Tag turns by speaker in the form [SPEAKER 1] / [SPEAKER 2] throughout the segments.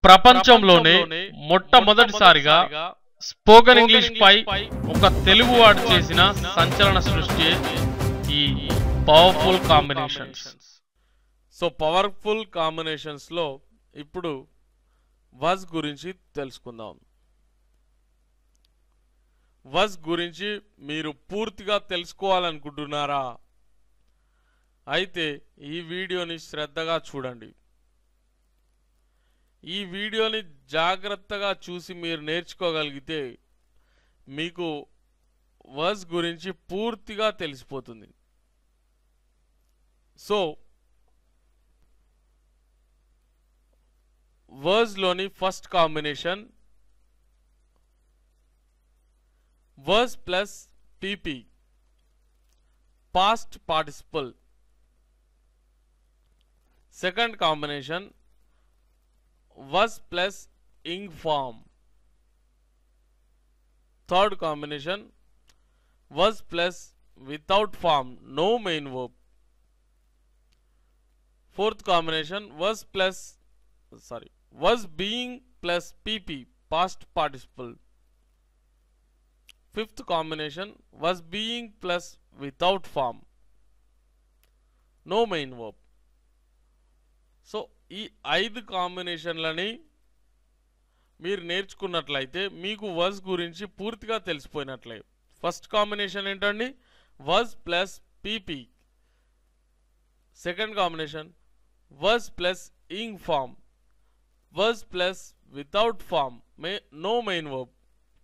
[SPEAKER 1] ప్రపంచంలోనే మొట్టమొదటిసారిగా spoken English పై ఒక తెలుగు వాడు చేసిన సంచలన సృష్టి ఈ పవర్ఫుల్ కాంబినేషన్స్
[SPEAKER 2] సో పవర్ఫుల్ కాంబినేషన్స్లో ఇప్పుడు వజ్ గురించి తెలుసుకుందాం వజ్ గురించి మీరు పూర్తిగా తెలుసుకోవాలనుకుంటున్నారా అయితే ఈ వీడియోని శ్రద్ధగా చూడండి ఈ వీడియోని జాగ్రత్తగా చూసి మీరు నేర్చుకోగలిగితే మీకు వజ్ గురించి పూర్తిగా తెలిసిపోతుంది సో వర్స్లోని first combination was plus PP past participle second combination was plus ing form third combination was plus without form no main verb fourth combination was plus sorry was being plus pp past participle fifth combination was being plus without form no main verb so ఈ ఐదు కాంబినేషన్లని మీరు నేర్చుకున్నట్లయితే మీకు was గురించి పూర్తిగా తెలిసిపోయినట్లే first combination ఏంటండి was plus PP second combination was plus ing form was plus without form may no main verb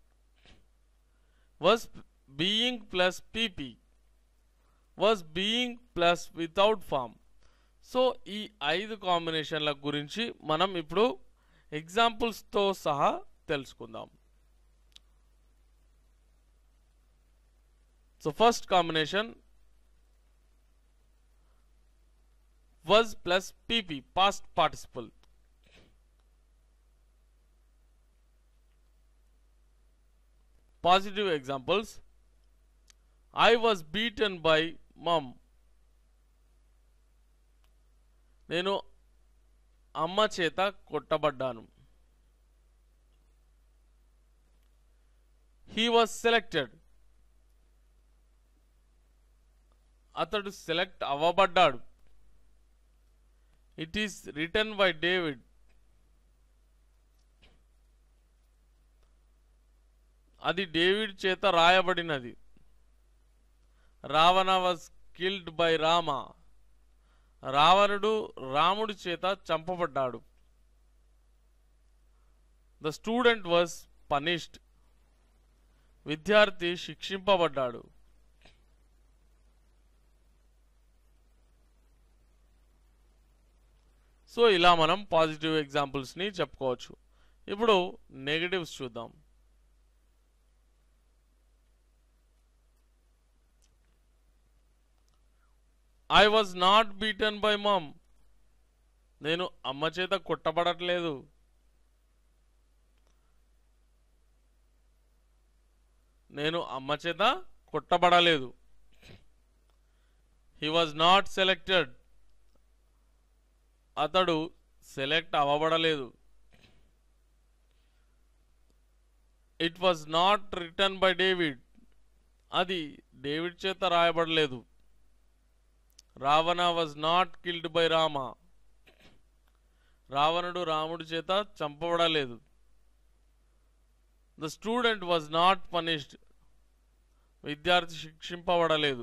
[SPEAKER 2] was being plus PP was being plus without form so ఈ ఐదు కాంబినేషన్ల గురించి మనం ఇప్పుడు ఎగ్జాంపుల్స్తో సహా తెలుసుకుందాం so first combination was plus PP past participle positive examples I was beaten by mum నేను అమ్మ చేత కొట్టబడ్డాను హీ వాజ్ సెలెక్టెడ్ అతడు సెలెక్ట్ అవ్వబడ్డాడు it is written by David అది డేవిడ్ చేత రాయబడినది Ravana was killed by Rama రావణుడు రాముడి చేత చంపబడ్డాడు ద స్టూడెంట్ వాజ్ పనిష్డ్ విద్యార్థి శిక్షింపబడ్డాడు సో ఇలా మనం పాజిటివ్ ఎగ్జాంపుల్స్ని చెప్పుకోవచ్చు ఇప్పుడు నెగటివ్స్ చూద్దాం I was not beaten by mum నేను అమ్మ చేత కొట్టబడట్లేదు నేను అమ్మ చేత కొట్టబడలేదు హీ వాజ్ నాట్ సెలెక్టెడ్ అతడు సెలెక్ట్ అవ్వబడలేదు it was not written by David అది డేవిడ్ చేత రాయబడలేదు Ravana was not killed by Rama రావణుడు రాముడి చేత చంపబడలేదు the student was not punished విద్యార్థి శిక్షింపబడలేదు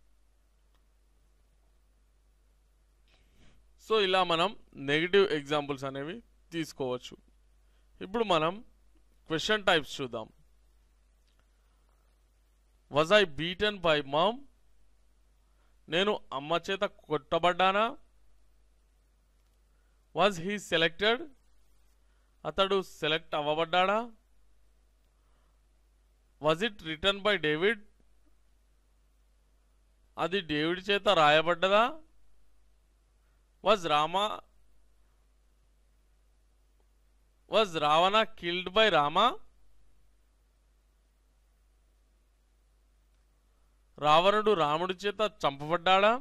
[SPEAKER 2] సో ఇలా మనం నెగిటివ్ ఎగ్జాంపుల్స్ అనేవి తీసుకోవచ్చు ఇప్పుడు మనం క్వశ్చన్ టైప్స్ చూద్దాం was I beaten by mum నేను అమ్మ చేత కొట్టబడ్డానా వాజ్ హీ సెలెక్టెడ్ అతడు సెలెక్ట్ అవ్వబడ్డాడా was it written by David అది డేవిడ్ చేత రాయబడ్డదా was Rama was Ravana killed by Rama రావణుడు రాముడి చేత చంపబడ్డాడా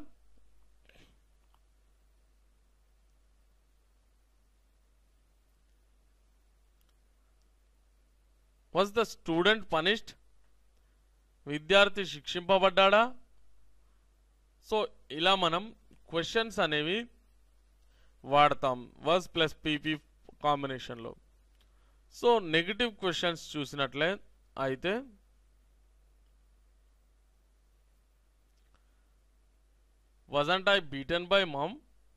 [SPEAKER 2] వాజ్ ద స్టూడెంట్ పనిష్డ్ విద్యార్థి శిక్షింపబడ్డాడా సో ఇలా మనం క్వశ్చన్స్ అనేవి వాడతాం వర్స్ ప్లస్ పీపీ కాంబినేషన్లో సో నెగిటివ్ క్వశ్చన్స్ చూసినట్లే అయితే wasn't I beaten by mom?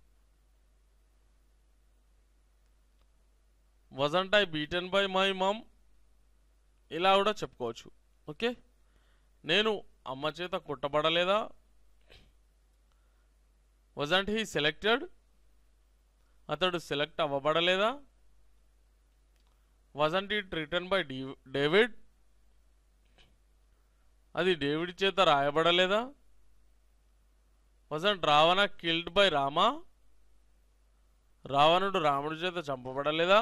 [SPEAKER 2] wasn't I beaten by my mom? ఇలా కూడా చెప్పుకోవచ్చు ఓకే నేను అమ్మ చేత కొట్టబడలేదా వజంట్ హీ సెలెక్టెడ్ అతడు సెలెక్ట్ అవ్వబడలేదా wasn't it written by David అది డేవిడ్ చేత రాయబడలేదా wasn't Ravana killed by Rama రావణుడు రాముడి చేత చంపబడలేదా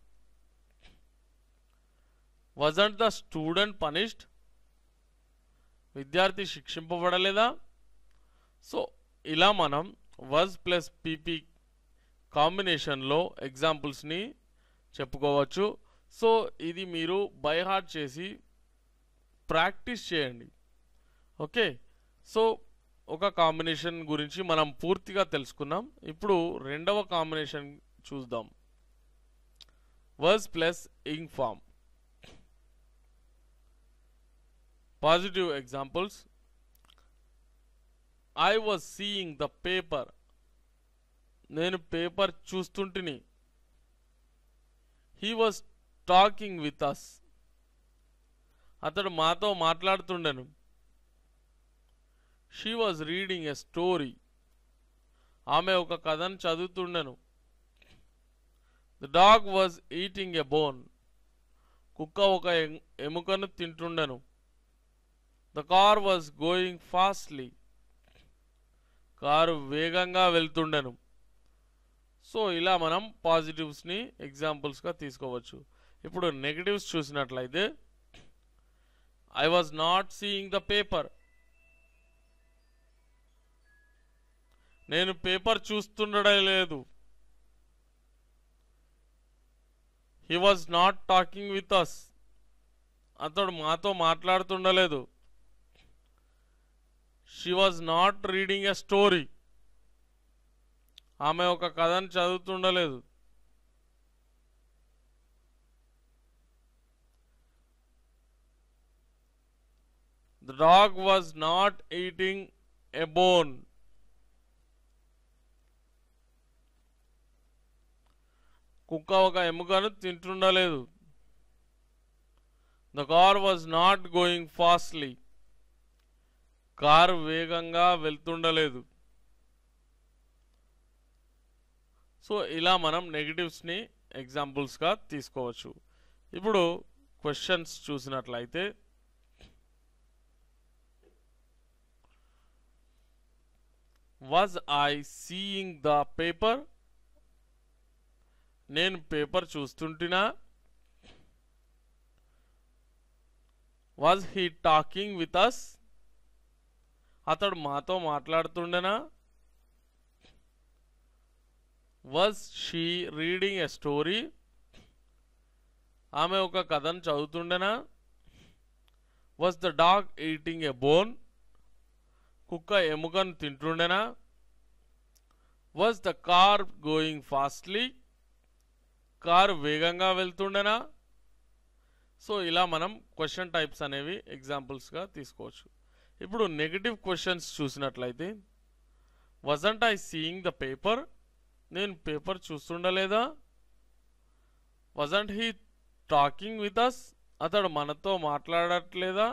[SPEAKER 2] వజంట్ ద స్టూడెంట్ పనిష్డ్ విద్యార్థి శిక్షింపబడలేదా సో ఇలా మనం వజ్ ప్లస్ పీపీ కాంబినేషన్లో ఎగ్జాంపుల్స్ని చెప్పుకోవచ్చు సో ఇది మీరు బై హార్ట్ చేసి ప్రాక్టీస్ చేయండి ఓకే సో ఒక కాంబినేషన్ గురించి మనం పూర్తిగా తెలుసుకున్నాం ఇప్పుడు రెండవ కాంబినేషన్ చూద్దాం was plus ing form positive examples I was seeing the paper నేను పేపర్ చూస్తుంటిని he was talking with us అతడు మాతో మాట్లాడుతుండెను she was reading a story ఆమె ఒక కథను చదువుతుండెను the dog was eating a bone కుక్క ఒక ఎం- ఎముకను తింటుండెను the car was going fastly car వేగంగా వెళ్తుండెను సో ఇలా మనం పాజిటివ్స్ని ఎగ్జాంపుల్స్గా తీసుకోవచ్చు ఇప్పుడు నెగిటివ్స్ చూసినట్లయితే I was not seeing the paper నేను పేపర్ చూస్తుండడం లేదు he was not talking with us అతడు మాతో మాట్లాడుతుండలేదు she was not reading a story ఆమె ఒక కథను చదువుతుండలేదు the dog was not eating a bone కుక్క ఒక ఎముకను తింటుండలేదు the car was not going fastly car వేగంగా వెళ్తుండలేదు సో ఇలా మనం నెగిటివ్స్ని ఎగ్జాంపుల్స్గా తీసుకోవచ్చు ఇప్పుడు క్వశ్చన్స్ చూసినట్లయితే was I seeing the paper నేను పేపర్ చూస్తుంటినా was he talking with us అతడు మాతో మాట్లాడుతుండేనా was she reading a story ఆమె ఒక కథను చదువుతుండేనా was the dog eating a bone కుక్క ఎముకను తింటుండేనా was the car going fastly car వేగంగా వెళ్తుండేనా సో ఇలా మనం క్వశ్చన్ టైప్స్ అనేవి ఎగ్జాంపుల్స్గా తీసుకోవచ్చు ఇప్పుడు నెగిటివ్ క్వశ్చన్స్ చూసినట్లయితే wasn't I seeing the paper నేను పేపర్ చూస్తుండలేదా wasn't he talking with us అతడు మనతో మాట్లాడట్లేదా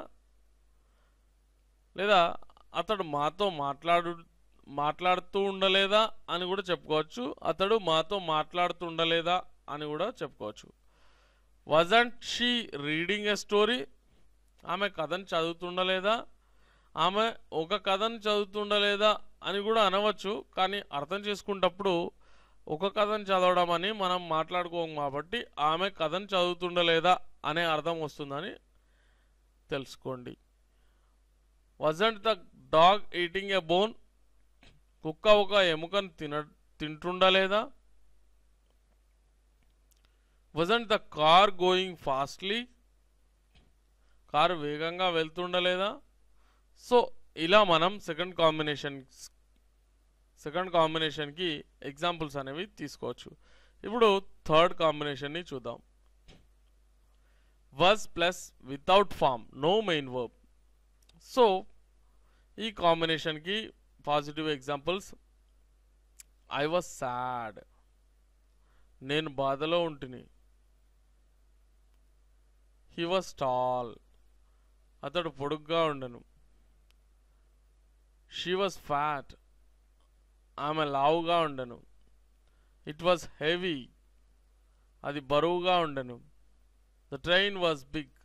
[SPEAKER 2] లేదా అతడు మాతో మాట్లాడు మాట్లాడుతూ ఉండలేదా అని కూడా చెప్పుకోవచ్చు అతడు మాతో మాట్లాడుతూ ఉండలేదా అని కూడా చెప్పుకోవచ్చు wasn't she reading a story ఆమె కథను చదువుతుండలేదా ఆమె ఒక కథను చదువుతుండలేదా అని కూడా అనవచ్చు కానీ అర్థం చేసుకున్నప్పుడు ఒక కథను చదవడం అని మనం మాట్లాడుకోం కాబట్టి ఆమె కథను చదువుతుండలేదా అనే అర్థం వస్తుందని తెలుసుకోండి wasn't the dog eating a bone కుక్క ఒక ఎముకను తిన తింటుండలేదా wasn't the car going fastly car వేగంగా వెళ్తుండలేదా సో ఇలా మనం సెకండ్ కాంబినేషన్ సెకండ్ కాంబినేషన్కి ఎగ్జాంపుల్స్ అనేవి తీసుకోవచ్చు ఇప్పుడు థర్డ్ కాంబినేషన్ని చూద్దాం was plus without form no main verb so ఈ కాంబినేషన్కి positive examples I was sad నేను బాధలో ఉంటిని హీ వాజ్ టాల్ అతడు పొడుగ్గా ఉండను షీ వాజ్ ఫ్యాట్ ఆమె లావుగా ఉండను ఇట్ వాజ్ హెవీ అది బరువుగా ఉండను the train was big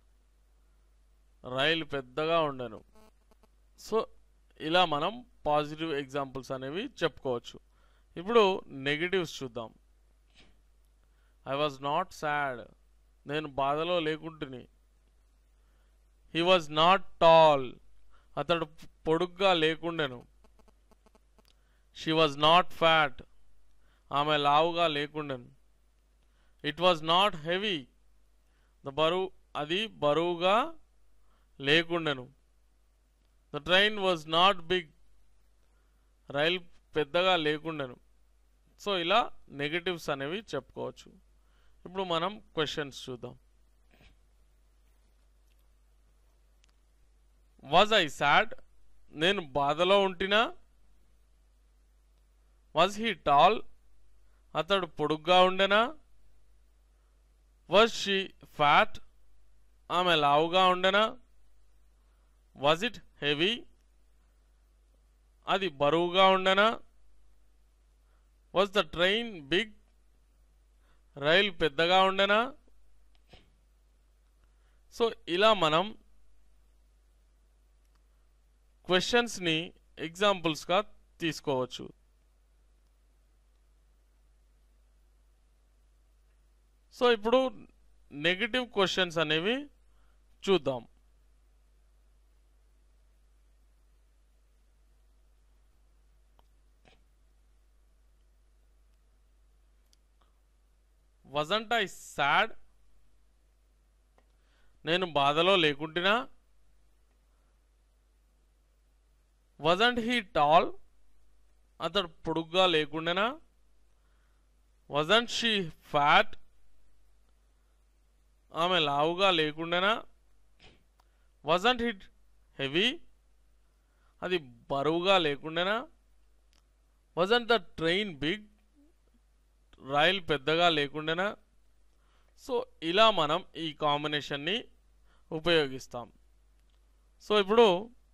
[SPEAKER 2] rail పెద్దగా ఉండను సో ఇలా మనం పాజిటివ్ ఎగ్జాంపుల్స్ అనేవి చెప్పుకోవచ్చు ఇప్పుడు నెగిటివ్స్ చూద్దాం ఐ వాజ్ నాట్ సాడ్ నేను బాధలో లేకుంటుని హీ వాజ్ నాట్ టాల్ అతడు పొడుగ్గా లేకుండెను షీ వాజ్ నాట్ ఫ్యాట్ ఆమె లావుగా లేకుండెను it was not heavy the బరువు అది బరువుగా లేకుండెను the train was not big rail పెద్దగా లేకుండెను సో ఇలా నెగటివ్స్ అనేవి చెప్పుకోవచ్చు ఇప్పుడు మనం క్వశ్చన్స్ చూద్దాం వాజ్ ఐ సాడ్ నేను బాధలో ఉంటినా వాజ్ హీ టాల్ అతడు పొడుగ్గా ఉండెనా వాజ్ షీ ఫ్యాట్ ఆమె లావుగా ఉండెనా వాజ్ ఇట్ హెవీ అది బరువుగా ఉండెనా was the train big rail పెద్దగా ఉండెనా సో ఇలా మనం క్వశ్చన్స్ని ఎగ్జాంపుల్స్గా తీసుకోవచ్చు సో ఇప్పుడు నెగిటివ్ క్వశ్చన్స్ అనేవి చూద్దాం వజంట్ ఐ సాడ్ నేను బాధలో లేకుంటినా వజంట్ హీ టాల్ అతడు పొడుగ్గా లేకుండెనా వజంట్ షీ ఫ్యాట్ ఆమె లావుగా లేకుండెనా వజంట్ హిట్ హెవీ అది బరువుగా లేకుండెనా wasn't the train big rail పెద్దగా లేకుండెనా సో ఇలా మనం ఈ కాంబినేషన్ని ఉపయోగిస్తాం సో ఇప్పుడు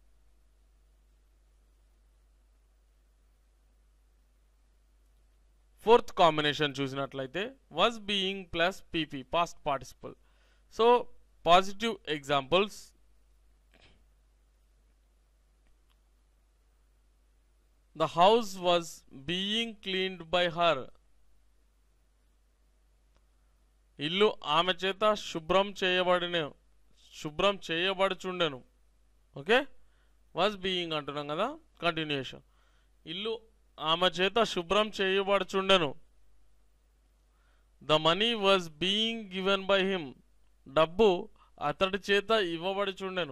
[SPEAKER 2] ఫోర్త్ కాంబినేషన్ చూసినట్లయితే was being plus PP past participle so positive examples the house was being cleaned by her ఇల్లు ఆమె చేత శుభ్రం చేయబడిన శుభ్రం చేయబడుచుండెను ఓకే వాజ్ బీయింగ్ అంటున్నాం కదా కంటిన్యూషన్ ఇల్లు ఆమె చేత శుభ్రం చేయబడుచుండెను the money was being given by him డబ్బు అతడి చేత ఇవ్వబడుచుండెను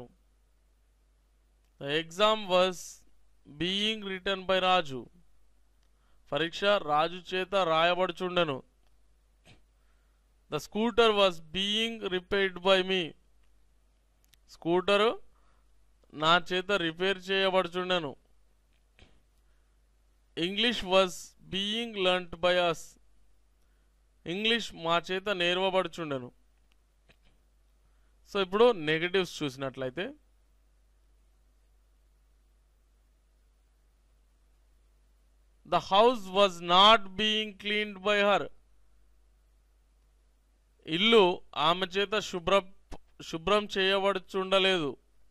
[SPEAKER 2] the exam was being written by Raju పరీక్ష రాజు చేత రాయబడుచుండెను the scooter was being repaired by me scooter నా చేత రిపేర్ చేయబడుచుండెను English was being learnt by us English మా చేత నేర్వబడుచుండెను సో ఇప్పుడు నెగటివ్స్ చూసినట్లయితే the house was not being cleaned by her ఇల్లు ఆమె చేత శుభ్ర శుభ్రం చేయబడుచుండలేదు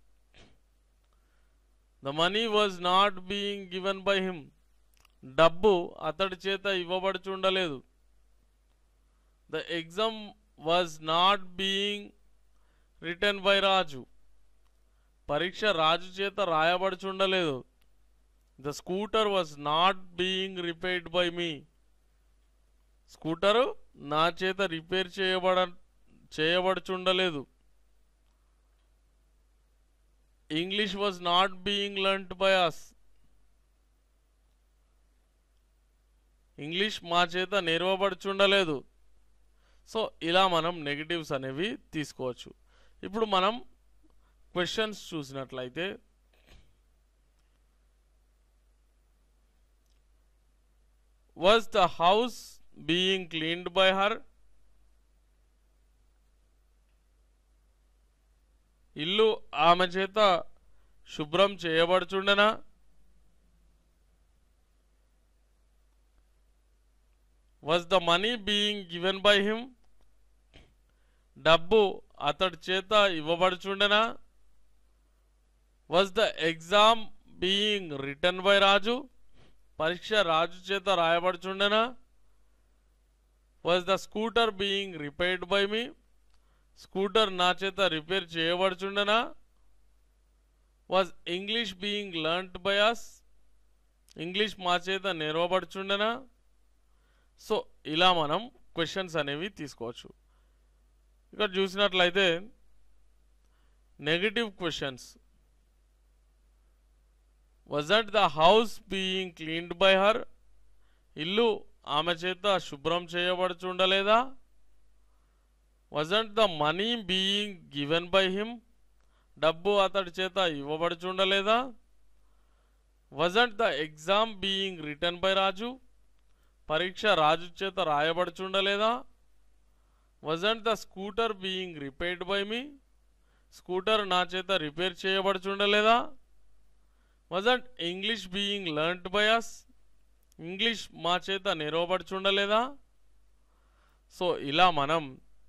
[SPEAKER 2] the money was not being given by him డబ్బు అతడి చేత ఇవ్వబడుచుండలేదు the exam was not being written by Raju పరీక్ష రాజు చేత రాయబడుచుండలేదు the scooter was not being repaired by me scooter నా చేత రిపేర్ చేయబడ చేయబడుచుండలేదు English was not being learned by us English మా చేత నేర్వబడుచుండలేదు సో ఇలా మనం నెగిటివ్స్ అనేవి తీసుకోవచ్చు ఇప్పుడు మనం క్వశ్చన్స్ చూసినట్లయితే was the house being cleaned by her ఇల్లు ఆమె చేత శుభ్రం చేయబడుచుండెనా was the money being given by him డబ్బు అతడి చేత ఇవ్వబడుచుండెనా was the exam being written by Raju పరీక్ష రాజు చేత రాయబడుచుండెనా was the scooter being repaired by me scooter నా చేత రిపేర్ చేయబడుచుండెనా was English being learned by us English మా చేత నేర్వబడుచుండెనా సో ఇలా మనం క్వశ్చన్స్ అనేవి తీసుకోవచ్చు ఇక్కడ చూసినట్లయితే negative questions wasn't the house being cleaned by her ఇల్లు ఆమె చేత శుభ్రం చేయబడుచుండలేదా wasn't the money being given by him డబ్బు అతడి చేత ఇవ్వబడుచుండలేదా wasn't the exam being written by Raju పరీక్ష రాజు చేత రాయబడుచుండలేదా wasn't the scooter being repaired by me scooter నా చేత రిపేర్ చేయబడుచుండలేదా wasn't English being learned by us English మా చేత నేర్వబడుచుండలేదా సో ఇలా మనం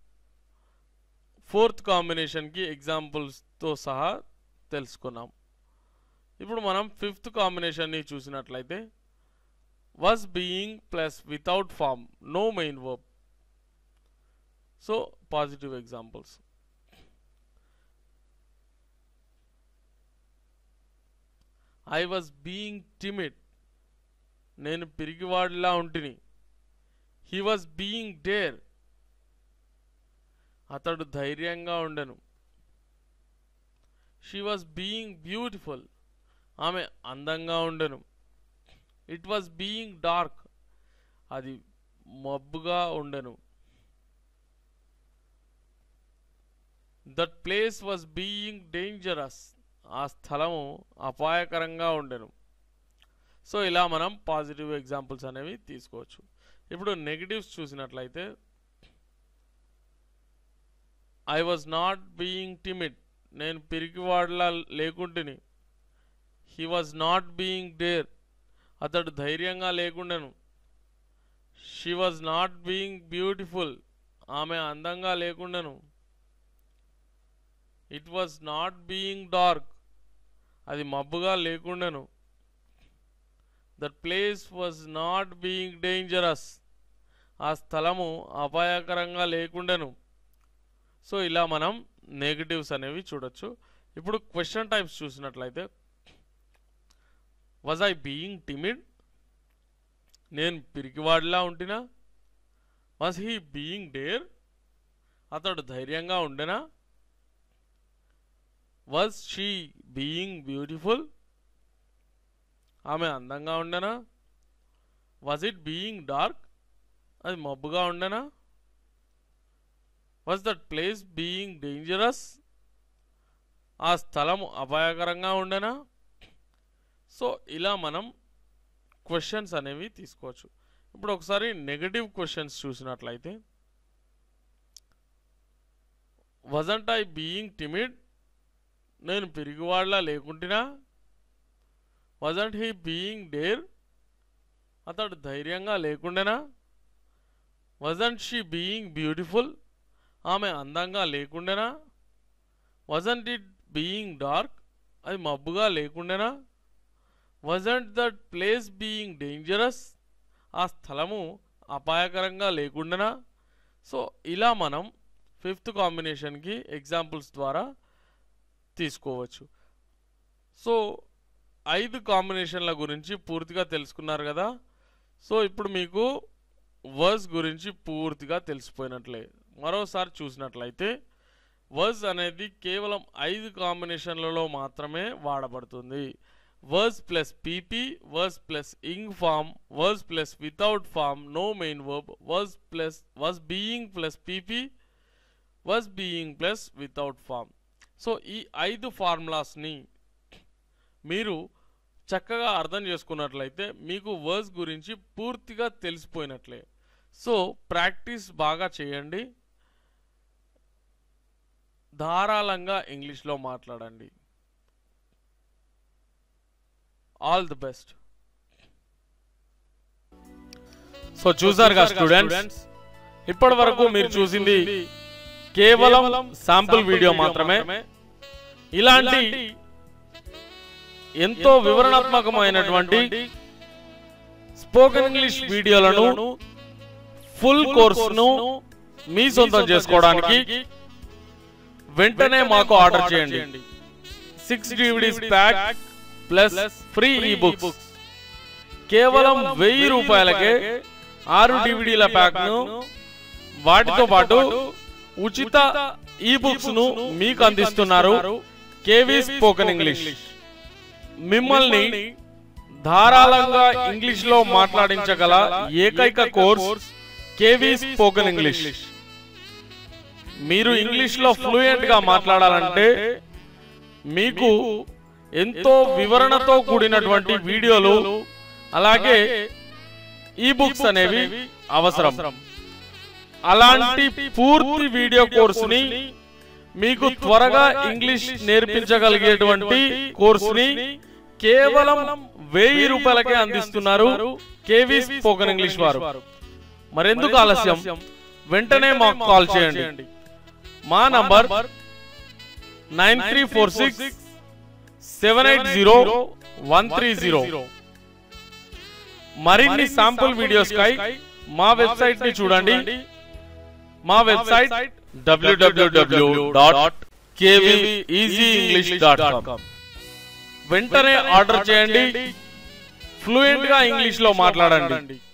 [SPEAKER 2] ఫోర్త్ కాంబినేషన్కి ఎగ్జాంపుల్స్తో సహా తెలుసుకున్నాం ఇప్పుడు మనం ఫిఫ్త్ కాంబినేషన్ని చూసినట్లయితే was being plus without form no main verb so positive examples i was being timid నేను పిరిగివాడిలా ఉంటిని హీ వాజ్ బీయింగ్ డేర్ అతడు ధైర్యంగా ఉండెను షీ వాజ్ బీయింగ్ బ్యూటిఫుల్ ఆమె అందంగా ఉండెను ఇట్ వాజ్ బీయింగ్ డార్క్ అది మబ్బుగా ఉండెను that place was being dangerous ఆ స్థలము అపాయకరంగా ఉండెను సో ఇలా మనం పాజిటివ్ ఎగ్జాంపుల్స్ అనేవి తీసుకోవచ్చు ఇప్పుడు నెగిటివ్స్ చూసినట్లయితే I was not being timid నేను పిరికివాడలా లేకుంటుని he was not being dare అతడు ధైర్యంగా లేకుండాను she was not being beautiful ఆమె అందంగా లేకుండాను it was not being dark అది మబ్బుగా లేకుండాను that place was not being dangerous ఆ స్థలము అపాయకరంగా లేకుండాను సో ఇలా మనం నెగిటివ్స్ అనేవి చూడొచ్చు ఇప్పుడు క్వశ్చన్ టైప్స్ చూసినట్లయితే వాజ్ ఐ బీయింగ్ టిమిడ్ నేను పిరికివాడిలా ఉంటినా వాజ్ హీ బీయింగ్ డేర్ అతడు ధైర్యంగా ఉండెనా వాజ్ షీ బీయింగ్ బ్యూటిఫుల్ ఆమె అందంగా ఉండెనా వాజ్ ఇట్ బీయింగ్ డార్క్ అది మబ్బుగా ఉండెనా was that place being dangerous ఆ స్థలం అపాయకరంగా ఉండెనా సో ఇలా మనం క్వశ్చన్స్ అనేవి తీసుకోవచ్చు ఇప్పుడు ఒకసారి నెగటివ్ క్వశ్చన్స్ చూసినట్లయితే వజంట్ ఐ బీయింగ్ టిమిడ్ నేను పిరిగివాళ్ళ లేకుంటినా వజంట్ హీ బీయింగ్ డేర్ అతడు ధైర్యంగా లేకుండెనా వజంట్ షీ బీయింగ్ బ్యూటిఫుల్ ఆమె అందంగా లేకుండెనా వజంట్ ఇట్ బీయింగ్ డార్క్ అది మబ్బుగా లేకుండెనా wasn't that place being dangerous ఆ స్థలము అపాయకరంగా లేకుండానా సో ఇలా మనం ఫిఫ్త్ కాంబినేషన్కి ఎగ్జాంపుల్స్ ద్వారా తీసుకోవచ్చు సో ఐదు కాంబినేషన్ల గురించి పూర్తిగా తెలుసుకున్నారు కదా సో ఇప్పుడు మీకు వర్స్ గురించి పూర్తిగా తెలిసిపోయినట్లే మరోసారి చూసినట్లయితే వర్స్ అనేది కేవలం ఐదు కాంబినేషన్లలో మాత్రమే వాడబడుతుంది was plus PP was plus ing form was plus without form no main verb was plus was being plus PP was being plus without form so ఈ ఐదు ఫార్ములాస్ని మీరు చక్కగా అర్థం చేసుకున్నట్లయితే మీకు వర్డ్స్ గురించి పూర్తిగా తెలిసిపోయినట్లే సో ప్రాక్టీస్ బాగా చేయండి ధారాళంగా ఇంగ్లీష్లో మాట్లాడండి ఆల్ ది బెస్ట్ సో చూసారుగా స్టూడెంట్స్ ఇప్పటి వరకు మీరు చూసింది కేవలం శాంపుల్ వీడియో మాత్రమే ఇలాంటి ఎంతో వివరణాత్మకమైనటువంటి స్పోకెన్ ఇంగ్లీష్ వీడియోలను ఫుల్ కోర్సును మీ సొంతం చేసుకోవడానికి వెంటనే మాకు ఆర్డర్ చేయండి six DVDs pack plus free e books కేవలం వెయ్యి రూపాయలకే ఆరు డివిడీల ప్యాక్ ను వాటితో పాటు ఉచిత ఈ బుక్స్ ను మీకు అందిస్తున్నారు కేవీ స్పోకెన్ ఇంగ్లీష్ మిమ్మల్ని ధారాళంగా ఇంగ్లీష్ లో మాట్లాడించగల ఏకైక కోర్స్ కేవీ స్పోకెన్ ఇంగ్లీష్ మీరు ఇంగ్లీష్ లో ఫ్లూయెంట్ గా మాట్లాడాలంటే మీకు ఎంతో వివరణతో కూడినటువంటి వీడియోలు అలాగే ఈ బుక్స్ అనేవి అవసరం అలాంటి పూర్తి వీడియో కోర్సుని మీకు త్వరగా ఇంగ్లీష్ నేర్పించగలిగేటువంటి కోర్సుని కేవలం వెయ్యి రూపాయలకే అందిస్తున్నారు కేవీ స్పోకెన్ ఇంగ్లీష్ వారు మరెందుకు ఆలస్యం వెంటనే మాకు కాల్ చేయండి మా number nine three four six seven eight zero one three zero మరిన్ని శాంపుల్ వీడియోస్ కై మా వెబ్సైట్ ని చూడండి మా website WWW dot English dot com వెంటనే ఆర్డర్ చేయండి ఫ్లూయెంట్ గా ఇంగ్లీష్ లో మాట్లాడండి